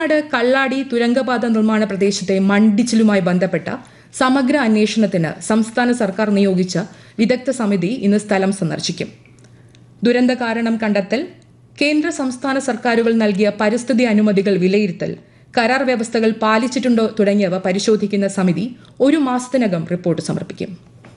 തമിഴ്നാട് കള്ളാടി തുരങ്കപാത നിർമ്മാണ പ്രദേശത്തെ മണ്ഡിച്ചിലുമായി ബന്ധപ്പെട്ട സമഗ്ര അന്വേഷണത്തിന് സംസ്ഥാന സർക്കാർ നിയോഗിച്ച വിദഗ്ധ സമിതി ഇന്ന് സ്ഥലം സന്ദർശിക്കും ദുരന്ത കാരണം കണ്ടെത്തൽ കേന്ദ്ര സംസ്ഥാന സർക്കാരുകൾ നൽകിയ പരിസ്ഥിതി അനുമതികൾ വിലയിരുത്തൽ കരാർ വ്യവസ്ഥകൾ പാലിച്ചിട്ടുണ്ടോ തുടങ്ങിയവ പരിശോധിക്കുന്ന സമിതി ഒരു മാസത്തിനകം റിപ്പോർട്ട് സമർപ്പിക്കും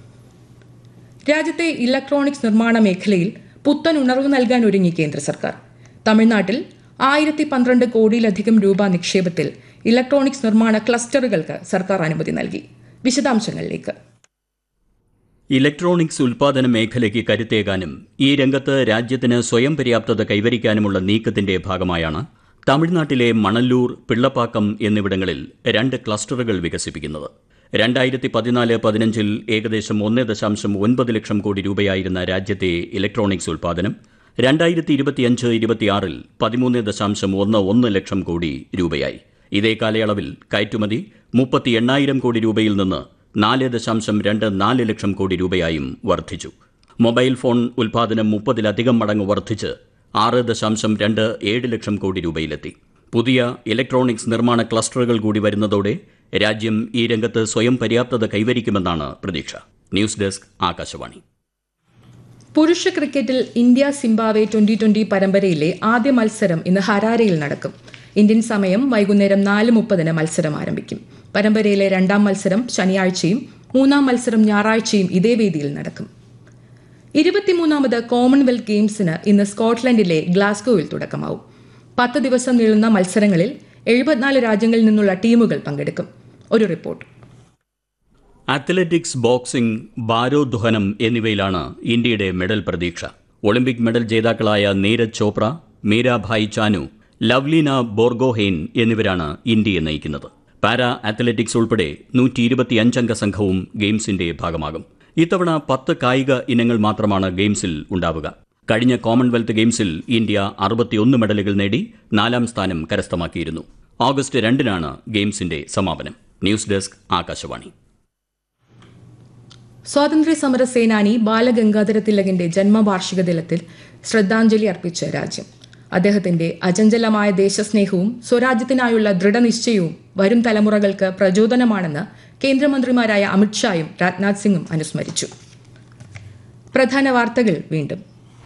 രാജ്യത്തെ ഇലക്ട്രോണിക്സ് നിർമ്മാണ മേഖലയിൽ പുത്തൻ ഉണർവ് നൽകാൻ ഒരുങ്ങി കേന്ദ്ര സർക്കാർ തമിഴ്നാട്ടിൽ ആയിരത്തി പന്ത്രണ്ട് കോടിയിലധികം രൂപ നിക്ഷേപത്തിൽ ഇലക്ട്രോണിക്സ് നിർമ്മാണ ക്ലസ്റ്ററുകൾക്ക് സർക്കാർ അനുമതി നൽകി വിശദാംശങ്ങളിലേക്ക് ഇലക്ട്രോണിക്സ് ഉൽപാദന മേഖലയ്ക്ക് കരുത്തേകാനും ഈ രംഗത്ത് രാജ്യത്തിന് സ്വയം പര്യാപ്തത കൈവരിക്കാനുമുള്ള നീക്കത്തിന്റെ ഭാഗമായാണ് തമിഴ്നാട്ടിലെ മണല്ലൂർ പിള്ളപ്പാക്കം എന്നിവിടങ്ങളിൽ രണ്ട് ക്ലസ്റ്ററുകൾ വികസിപ്പിക്കുന്നത് രണ്ടായിരത്തി പതിനാല് പതിനഞ്ചിൽ ഏകദേശം ഒന്ന് ദശാംശം ഒൻപത് ലക്ഷം കോടി രൂപയായിരുന്ന രാജ്യത്തെ ഇലക്ട്രോണിക്സ് ഉൽപാദനം രണ്ടായിരത്തി ഇരുപത്തിയഞ്ച് ഇരുപത്തിയാറിൽ പതിമൂന്ന് ദശാംശം ഒന്ന് ഒന്ന് ലക്ഷം കോടി രൂപയായി ഇതേ കാലയളവിൽ കയറ്റുമതി മുപ്പത്തി എണ്ണായിരം കോടി രൂപയിൽ നിന്ന് നാല് ദശാംശം രണ്ട് നാല് ലക്ഷം കോടി രൂപയായും വർദ്ധിച്ചു മൊബൈൽ ഫോൺ ഉൽപാദനം മുപ്പതിലധികം മടങ്ങ് വർദ്ധിച്ച് ആറ് ദശാംശം രണ്ട് ഏഴ് ലക്ഷം കോടി രൂപയിലെത്തി പുതിയ ഇലക്ട്രോണിക്സ് നിർമ്മാണ ക്ലസ്റ്ററുകൾ കൂടി വരുന്നതോടെ രാജ്യം ഈ രംഗത്ത് സ്വയം പര്യാപ്തത കൈവരിക്കുമെന്നാണ് പ്രതീക്ഷ ന്യൂസ് ഡെസ്ക് ആകാശവാണി പുരുഷ ക്രിക്കറ്റിൽ ഇന്ത്യ സിംബാവെ ട്വന്റി ട്വന്റി പരമ്പരയിലെ ആദ്യ മത്സരം ഇന്ന് ഹരാരയിൽ നടക്കും ഇന്ത്യൻ സമയം വൈകുന്നേരം നാല് മുപ്പതിന് മത്സരം ആരംഭിക്കും പരമ്പരയിലെ രണ്ടാം മത്സരം ശനിയാഴ്ചയും മൂന്നാം മത്സരം ഞായറാഴ്ചയും ഇതേ വേദിയിൽ നടക്കും ഇരുപത്തിമൂന്നാമത് കോമൺവെൽത്ത് ഗെയിംസിന് ഇന്ന് സ്കോട്ട്ലൻഡിലെ ഗ്ലാസ്ഗോയിൽ തുടക്കമാവും പത്ത് ദിവസം നീളുന്ന മത്സരങ്ങളിൽ എഴുപത്തിനാല് രാജ്യങ്ങളിൽ നിന്നുള്ള ടീമുകൾ പങ്കെടുക്കും ഒരു റിപ്പോർട്ട് അത്ലറ്റിക്സ് ബോക്സിംഗ് ഭാരോദ്വഹനം എന്നിവയിലാണ് ഇന്ത്യയുടെ മെഡൽ പ്രതീക്ഷ ഒളിമ്പിക് മെഡൽ ജേതാക്കളായ നീരജ് ചോപ്ര മീരാഭായ് ചാനു ലവ്ലീന ബോർഗോഹെയ്ൻ എന്നിവരാണ് ഇന്ത്യയെ നയിക്കുന്നത് പാരാ അത്ലറ്റിക്സ് ഉൾപ്പെടെ നൂറ്റി ഇരുപത്തിയഞ്ചംഗ സംഘവും ഗെയിംസിന്റെ ഭാഗമാകും ഇത്തവണ പത്ത് കായിക ഇനങ്ങൾ മാത്രമാണ് ഗെയിംസിൽ ഉണ്ടാവുക കഴിഞ്ഞ കോമൺവെൽത്ത് ഗെയിംസിൽ ഇന്ത്യ അറുപത്തിയൊന്ന് മെഡലുകൾ നേടി നാലാം സ്ഥാനം കരസ്ഥമാക്കിയിരുന്നു ഓഗസ്റ്റ് രണ്ടിനാണ് ഗെയിംസിന്റെ സമാപനം ന്യൂസ് ഡെസ്ക് ആകാശവാണി സ്വാതന്ത്ര്യ സമര സേനാനി ബാലഗംഗാധര തിലകിന്റെ ജന്മവാർഷിക ദിനത്തിൽ ശ്രദ്ധാഞ്ജലി അർപ്പിച്ച രാജ്യം അദ്ദേഹത്തിന്റെ അചഞ്ചലമായ ദേശസ്നേഹവും സ്വരാജ്യത്തിനായുള്ള ദൃഢനിശ്ചയവും വരും തലമുറകൾക്ക് പ്രചോദനമാണെന്ന് കേന്ദ്രമന്ത്രിമാരായ അമിത്ഷായും രാജ്നാഥ് സിംഗും അനുസ്മരിച്ചു പ്രധാന വാർത്തകൾ വീണ്ടും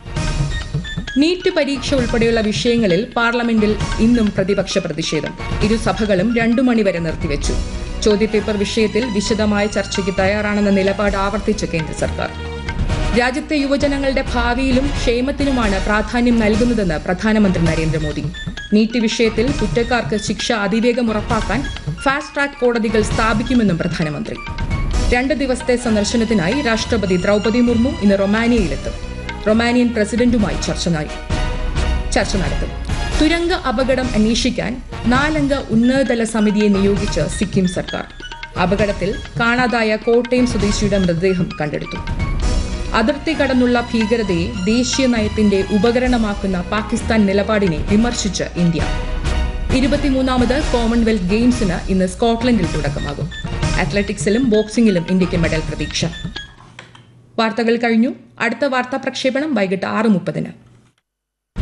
നീറ്റ് പരീക്ഷ ഉൾപ്പെടെയുള്ള വിഷയങ്ങളിൽ പാർലമെന്റിൽ ഇന്നും പ്രതിപക്ഷ പ്രതിഷേധം ഇരുസഭകളും രണ്ടു മണിവരെ നിർത്തിവെച്ചു ചോദ്യപേപ്പർ വിഷയത്തിൽ വിശദമായ ചർച്ചയ്ക്ക് തയ്യാറാണെന്ന നിലപാട് ആവർത്തിച്ച് കേന്ദ്ര സർക്കാർ രാജ്യത്തെ യുവജനങ്ങളുടെ ഭാവിയിലും ക്ഷേമത്തിനുമാണ് പ്രാധാന്യം നൽകുന്നതെന്ന് പ്രധാനമന്ത്രി നരേന്ദ്രമോദി നീറ്റ് വിഷയത്തിൽ കുറ്റക്കാർക്ക് ശിക്ഷ അതിവേഗം ഉറപ്പാക്കാൻ ഫാസ്റ്റ് ട്രാക്ക് കോടതികൾ സ്ഥാപിക്കുമെന്നും പ്രധാനമന്ത്രി രണ്ട് ദിവസത്തെ സന്ദർശനത്തിനായി രാഷ്ട്രപതി ദ്രൗപദി മുർമു ഇന്ന് റൊമാനിയയിലെത്തും റൊമാനിയൻ പ്രസിഡന്റുമായി ചർച്ച നട- ചർച്ച നടത്തും തുരങ്ക അപകടം അന്വേഷിക്കാൻ നാലംഗ ഉന്നതതല സമിതിയെ നിയോഗിച്ച് സിക്കിം സർക്കാർ അപകടത്തിൽ കാണാതായ കോട്ടയം സ്വദേശിയുടെ മൃതദേഹം കണ്ടെടുത്തു അതിർത്തി കടന്നുള്ള ഭീകരതയെ ദേശീയ നയത്തിന്റെ ഉപകരണമാക്കുന്ന പാകിസ്ഥാൻ നിലപാടിനെ വിമർശിച്ച് ഇന്ത്യ ഇരുപത്തിമൂന്നാമത് കോമൺവെൽത്ത് ഗെയിംസിന് ഇന്ന് സ്കോട്ട്ലൻഡിൽ തുടക്കമാകും അത്ലറ്റിക്സിലും ബോക്സിംഗിലും ഇന്ത്യയ്ക്ക് മെഡൽ പ്രതീക്ഷ വാർത്തകൾ കഴിഞ്ഞു അടുത്ത വാർത്താ പ്രക്ഷേപണം വൈകിട്ട് ആറ് മുപ്പതിന്